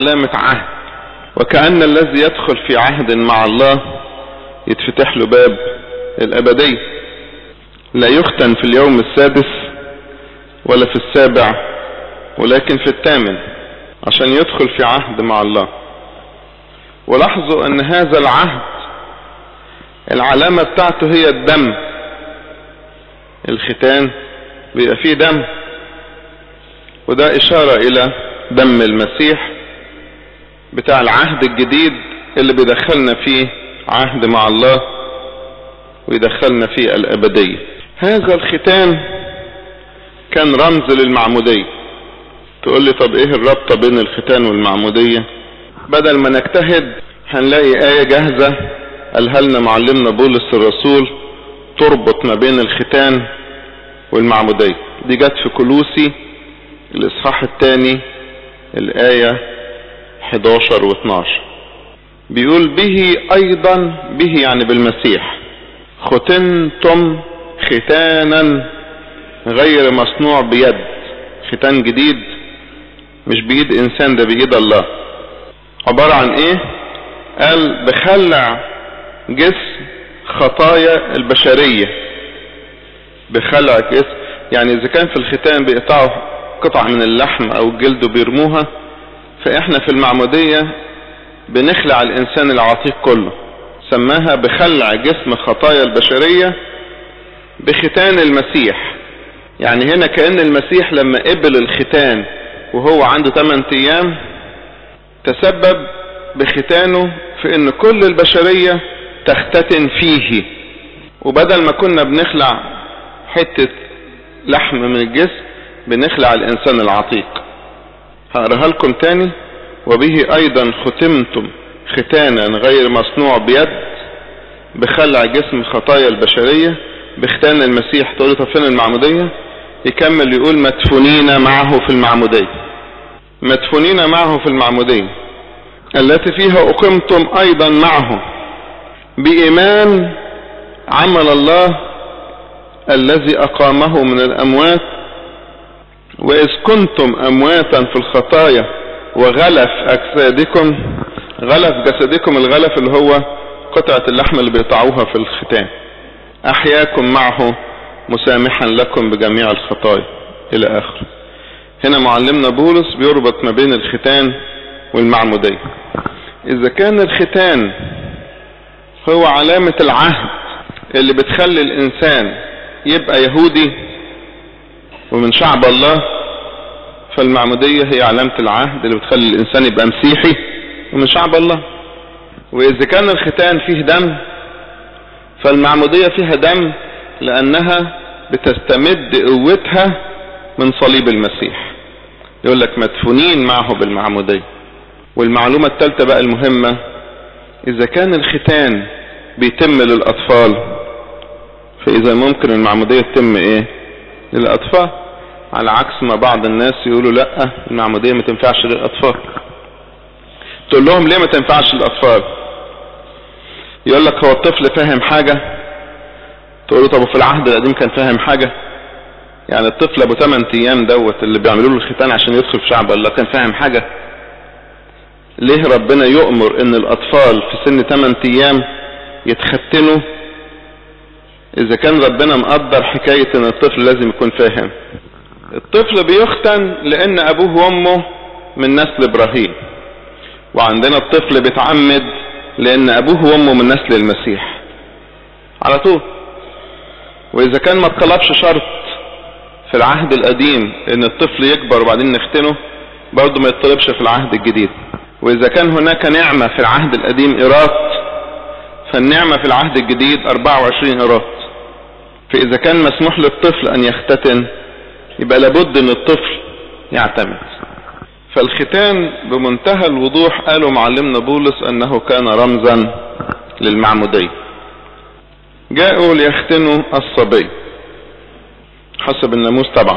علامة عهد وكأن الذي يدخل في عهد مع الله يتفتح له باب الأبدية لا يختن في اليوم السادس ولا في السابع ولكن في الثامن عشان يدخل في عهد مع الله ولاحظوا ان هذا العهد العلامة بتاعته هي الدم الختان بيبقى فيه دم وده اشارة الى دم المسيح بتاع العهد الجديد اللي بيدخلنا فيه عهد مع الله ويدخلنا فيه الابدية هذا الختان كان رمز للمعمودية تقول لي طب ايه الرابطة بين الختان والمعمودية بدل ما نجتهد هنلاقي آية جاهزة قالها لنا معلمنا بولس الرسول تربط ما بين الختان والمعمودية دي جت في كلوسي الاصحاح الثاني الآية 11 و 12 بيقول به ايضا به يعني بالمسيح ختنتم ختانا غير مصنوع بيد ختان جديد مش بيد انسان ده بايد الله عبارة عن ايه قال بخلع جسم خطايا البشرية بخلع جسم يعني اذا كان في الختان بيقطعوا قطع من اللحم او الجلد وبيرموها فاحنا في المعمودية بنخلع الانسان العتيق كله سماها بخلع جسم خطايا البشرية بختان المسيح يعني هنا كأن المسيح لما قبل الختان وهو عنده 8 ايام تسبب بختانه في ان كل البشرية تختتن فيه وبدل ما كنا بنخلع حتة لحم من الجسم بنخلع الانسان العتيق هقراها لكم تاني وبه ايضا ختمتم ختانا غير مصنوع بيد بخلع جسم خطايا البشرية بختان المسيح تقول طب فين المعمودية يكمل يقول مدفونين معه في المعمودية مدفونين معه في المعمودية التي فيها اقمتم ايضا معه بايمان عمل الله الذي اقامه من الاموات واذ كنتم امواتا في الخطايا وغلف اجسادكم غلف جسدكم الغلف اللي هو قطعة اللحم اللي بيقطعوها في الختان احياكم معه مسامحا لكم بجميع الخطايا الى اخره هنا معلمنا بولس بيربط ما بين الختان والمعمودية اذا كان الختان هو علامة العهد اللي بتخلي الانسان يبقى يهودي ومن شعب الله فالمعمودية هي علامة العهد اللي بتخلي الانسان يبقى مسيحي ومن شعب الله واذا كان الختان فيه دم فالمعمودية فيها دم لانها بتستمد قوتها من صليب المسيح يقول لك مدفونين معه بالمعمودية والمعلومة الثالثة بقى المهمة اذا كان الختان بيتم للاطفال فاذا ممكن المعمودية تتم ايه للاطفال على عكس ما بعض الناس يقولوا لا المعمودية ما تنفعش للاطفال تقول لهم ليه ما تنفعش للاطفال يقول لك هو الطفل فاهم حاجة تقول له طب في العهد القديم كان فاهم حاجة يعني الطفل ابو 8 ايام دوت اللي بيعملوا له الختان عشان يدخل في شعب الله كان فاهم حاجة ليه ربنا يؤمر ان الاطفال في سن 8 ايام يتختنوا اذا كان ربنا مقدر حكاية ان الطفل لازم يكون فاهم الطفل بيختن لان ابوه وامه من نسل ابراهيم وعندنا الطفل بيتعمد لان ابوه وامه من نسل المسيح على طول واذا كان ما اتطلبش شرط في العهد القديم ان الطفل يكبر وبعدين نختنه برضه ما يطلبش في العهد الجديد واذا كان هناك نعمة في العهد القديم ايرات فالنعمة في العهد الجديد 24 ايرات فاذا كان مسموح للطفل ان يختتن يبقى لابد ان الطفل يعتمد فالختان بمنتهى الوضوح قالوا معلمنا بولس انه كان رمزا للمعمودية جاءوا ليختنوا الصبي حسب الناموس طبعا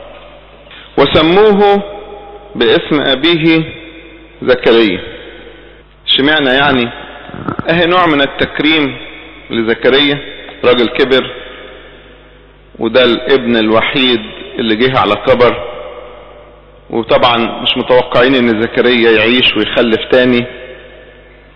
وسموه باسم ابيه زكريا شمعنا يعني اهي نوع من التكريم لزكريا راجل كبر وده الابن الوحيد اللي جه على كبر وطبعا مش متوقعين ان زكريا يعيش ويخلف تاني